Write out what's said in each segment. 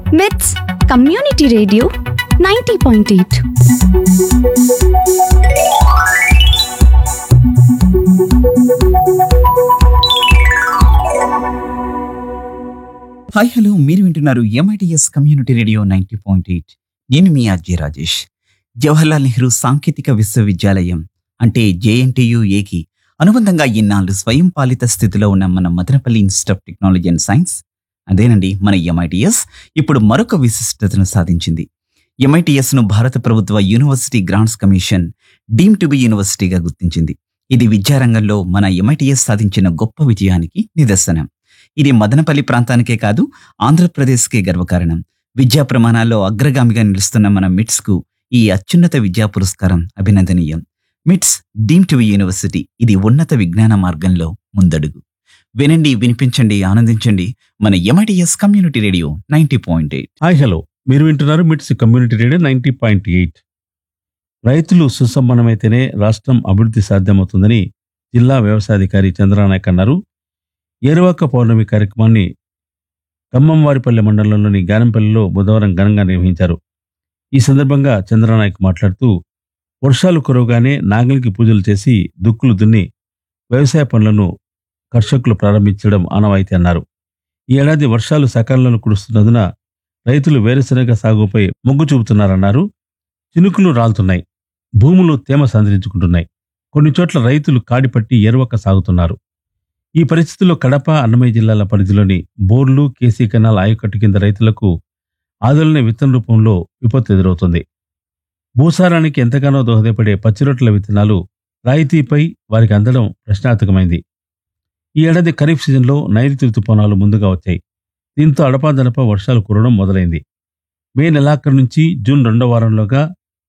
with community radio ninety point eight hi hello మీరు వింటున్నారు MITS community radio ninety point eight నేను మీ అజయ్ రాజేష్ జవహర్లాల్ నెహ్రూ సాంకేతిక విశ్వవిద్యాలయం అంటే జేఎన్టీయుఏకి అనుబంధంగా ఇన్నాళ్ళు స్వయం పాలిత స్థితిలో ఉన్న మన Madanapalle Institute of Technology and Science అదేనండి మన ఎంఐటిఎస్ ఇప్పుడు మరొక విశిష్టతను సాధించింది ఎంఐటిఎస్ ను భారత ప్రభుత్వ University Grants Commission deem to be యూనివర్సిటీగా గుర్తించింది ఇది విద్యారంగంలో మన ఎంఐటిఎస్ సాధించిన గొప్ప విజయానికి నిదర్శనం ఇది మదనపల్లి ప్రాంతానికే కాదు ఆంధ్రప్రదేశ్కే గర్వకారణం విద్యా ప్రమాణాల్లో అగ్రగామిగా నిలుస్తున్న మన మిట్స్ కు ఈ అత్యున్నత విద్యా పురస్కారం అభినందనీయం మిట్స్ డీమ్ టు యూనివర్సిటీ ఇది ఉన్నత విజ్ఞాన మార్గంలో ముందడుగు వినండి వినిపించండి ఆనందించండి మన MITS community radio ninety point eight hi hello మీరు వింటున్నారు MITS community radio ninety point eight రైతులు సుసంపన్నమైతేనే రాష్ట్రం అభివృద్ధి సాధ్యమవుతుందని జిల్లా వ్యవసాయాధికారి చంద్రనాయక్ అన్నారు ఏరువాక పౌర్ణమి కార్యక్రమాన్ని ఖమ్మంవారిపల్లె మండలంలోని గానంపల్లిలో బుధవారం ఘనంగా నిర్వహించారు ఈ సందర్భంగా చంద్రనాయక్ మాట్లాడుతూ వర్షాలు కురవగానే నాగలికి పూజలు చేసి దుక్కులు దున్ని వ్యవసాయ పనులను కర్షకులు ప్రారంభించడం ఆనవాయితీ అన్నారు ఈ ఏడాది వర్షాలు సకాలంలో కురుస్తున్నందున రైతులు వేరుశనగ సాగుపై మొగ్గు చూపుతున్నారన్నారు చినుకులు రాలుతున్నాయి భూములు తేమ సంతరించుకుంటున్నాయి కొన్ని చోట్ల రైతులు కాడిపట్టి ఎరువక సాగుతున్నారు ఈ పరిస్థితుల్లో కడప అన్నమయ్య జిల్లాల పరిధిలోని బోర్లు కేసీ కెనాల్ ఆయకట్టు కింద రైతులకు ఆదరణ విత్తన రూపంలో విపత్తు ఎదురవుతుంది భూసారానికి ఎంతగానో దోహదపడే పచ్చిరొట్ల విత్తనాలు రాయితీపై వారికి అందడం ప్రశ్నార్థకమైంది ఈ ఏడాది ఖరీఫ్ సీజన్లో నైరుతి ఋతుపవనాలు ముందుగా వచ్చాయి దీంతో అడపాదడపా వర్షాలు కురవడం మొదలైంది మే నెలాఖరు నుంచి జూన్ రెండో వారంలోగా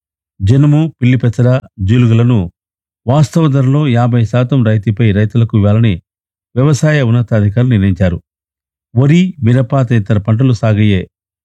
జనుము పిల్లి పెసర జీలుగులను వాస్తవ ధరలో యాభై శాతం రాయితీపై రైతులకు ఇవ్వాలని వ్యవసాయ ఉన్నతాధికారులు నిర్ణయించారు వరి మిరప తదితర పంటలు సాగయ్యే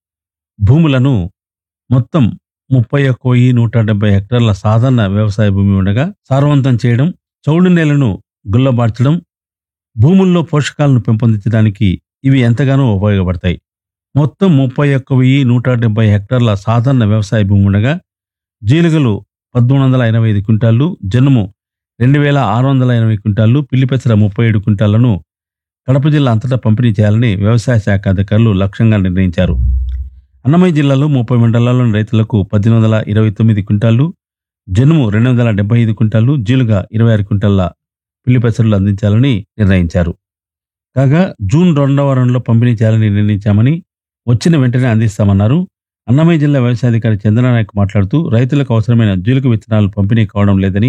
భూములను మొత్తం ముప్పై ఒక్క వెయ్యి నూట డెబ్బై హెక్టార్ల సాధారణ వ్యవసాయ భూమి ఉండగా సారవంతం చేయడం చౌడు నేలను గుల్లబార్చడం భూముల్లో పోషకాలను పెంపొందించడానికి ఇవి ఎంతగానో ఉపయోగపడతాయి మొత్తం ముప్పై ఒక్క వెయ్యి నూట డెబ్బై హెక్టార్ల సాధారణ వ్యవసాయ భూమి ఉండగా జీలుగలు పద్మూడు వందల ఎనభై ఐదు క్వింటాళ్ళు జనుము రెండు వేల ఆరు వందల ఎనభై క్వింటాళ్ళు పిల్లిపెసర ముప్పై ఏడు క్వింటాళ్లను కడప జిల్లా అంతటా పంపిణీ చేయాలని వ్యవసాయ శాఖ అధికారులు లక్ష్యంగా నిర్ణయించారు అన్నమయ్య జిల్లాలో ముప్పై మండలాల్లోని రైతులకు పద్దెనిమిది వందల ఇరవై తొమ్మిది క్వింటాళ్ళు జనుము రెండు వందల డెబ్బై ఐదు క్వింటాళ్ళు జీలుగా ఇరవై ఆరు క్వింటాళ్ల పిల్లి పెసరలు అందించాలని నిర్ణయించారు కాగా జూన్ రెండవ వారంలో పంపిణీ చేయాలని నిర్ణయించామని వచ్చిన వెంటనే అందిస్తామన్నారు అన్నమయ్య జిల్లా వ్యవసాయాధికారి చంద్రనాయక్ మాట్లాడుతూ రైతులకు అవసరమైన జీలుక విత్తనాలు పంపిణీ కావడం లేదని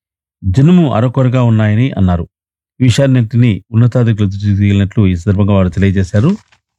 జనుము అరకొరగా ఉన్నాయని అన్నారు ఈ విషయాన్నింటినీ ఉన్నతాధికారులు దృష్టికి తీసుకెళ్లినట్లు ఈ సందర్భంగా వారు తెలియజేశారు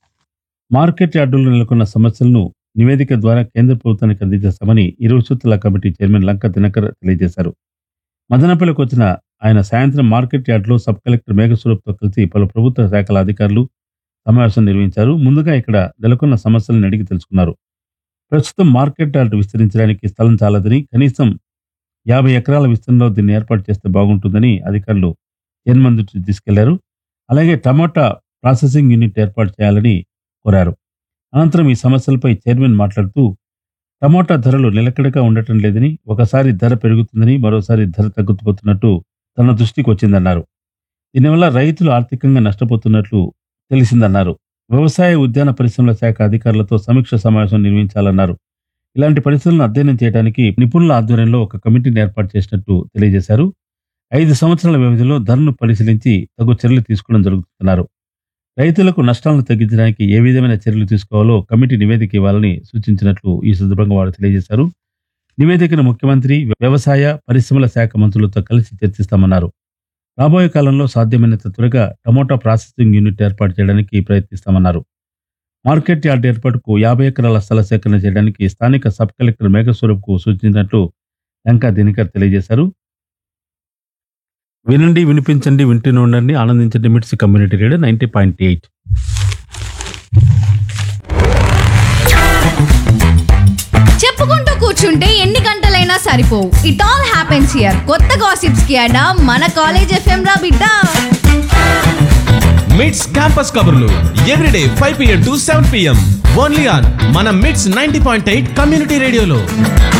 మార్కెట్ యార్డుల్లో నెలకొన్న సమస్యలను నివేదిక ద్వారా కేంద్ర ప్రభుత్వానికి అందించేస్తామని ఇరు సూత్రాల కమిటీ చైర్మన్ లంక దినకర్ తెలియజేశారు మదనపల్లికి వచ్చిన ఆయన సాయంత్రం మార్కెట్ యార్డులో సబ్ కలెక్టర్ మేఘస్వరూప్తో కలిసి పలు ప్రభుత్వ శాఖల అధికారులు సమావేశం నిర్వహించారు ముందుగా ఇక్కడ నెలకొన్న సమస్యలను అడిగి తెలుసుకున్నారు ప్రస్తుతం మార్కెట్ యార్డు విస్తరించడానికి స్థలం చాలదని కనీసం యాభై ఎకరాల విస్తరణలో దీన్ని ఏర్పాటు చేస్తే బాగుంటుందని అధికారులు చైర్మన్ దృష్టికి తీసుకెళ్లారు అలాగే టమాటా ప్రాసెసింగ్ యూనిట్ ఏర్పాటు చేయాలని కోరారు అనంతరం ఈ సమస్యలపై చైర్మన్ మాట్లాడుతూ టమాటా ధరలు నిలకడగా ఉండటం లేదని ఒకసారి ధర పెరుగుతుందని మరోసారి ధర తగ్గుతుపోతున్నట్టు తన దృష్టికి వచ్చిందన్నారు దీనివల్ల రైతులు ఆర్థికంగా నష్టపోతున్నట్లు తెలిసిందన్నారు వ్యవసాయ ఉద్యాన పరిశ్రమల శాఖ అధికారులతో సమీక్ష సమావేశం నిర్వహించాలన్నారు ఇలాంటి పరిస్థితులను అధ్యయనం చేయడానికి నిపుణుల ఆధ్వర్యంలో ఒక కమిటీని ఏర్పాటు చేసినట్టు తెలియజేశారు ఐదు సంవత్సరాల వ్యవధిలో ధరను పరిశీలించి తగు చర్యలు తీసుకోవడం జరుగుతున్నారు రైతులకు నష్టాలను తగ్గించడానికి ఏ విధమైన చర్యలు తీసుకోవాలో కమిటీ నివేదిక ఇవ్వాలని సూచించినట్లు ఈ సందర్భంగా వారు తెలియజేశారు నివేదికను ముఖ్యమంత్రి వ్యవసాయ పరిశ్రమల శాఖ మంత్రులతో కలిసి చర్చిస్తామన్నారు రాబోయే కాలంలో సాధ్యమైనంత త్వరగా టమోటా ప్రాసెసింగ్ యూనిట్ ఏర్పాటు చేయడానికి ప్రయత్నిస్తామన్నారు మార్కెట్ యార్డ్ ఏర్పాటుకు యాభై ఎకరాల స్థల సేకరణ చేయడానికి స్థానిక సబ్ కలెక్టర్ మేఘస్వరూప్కు సూచించినట్లు లంకా దినకర్ తెలియజేశారు వినండి వినిపించండి వింటూనే ఉండండి ఆనందించండి MITS community radio ninety point eight చెప్పుకుంటూ కూర్చుంటే ఎన్ని గంటలైనా సరిపోవు ఇట్ ఆల్ హ్యాపెన్స్ హియర్ కొత్త గాసిప్స్ కి అడా మన కాలేజ్ ఎఫ్ఎం రా బిడ్డ మిట్స్ క్యాంపస్ కబుర్లు everyday five PM to seven PM only on మన MITS ninety point eight community రేడియోలో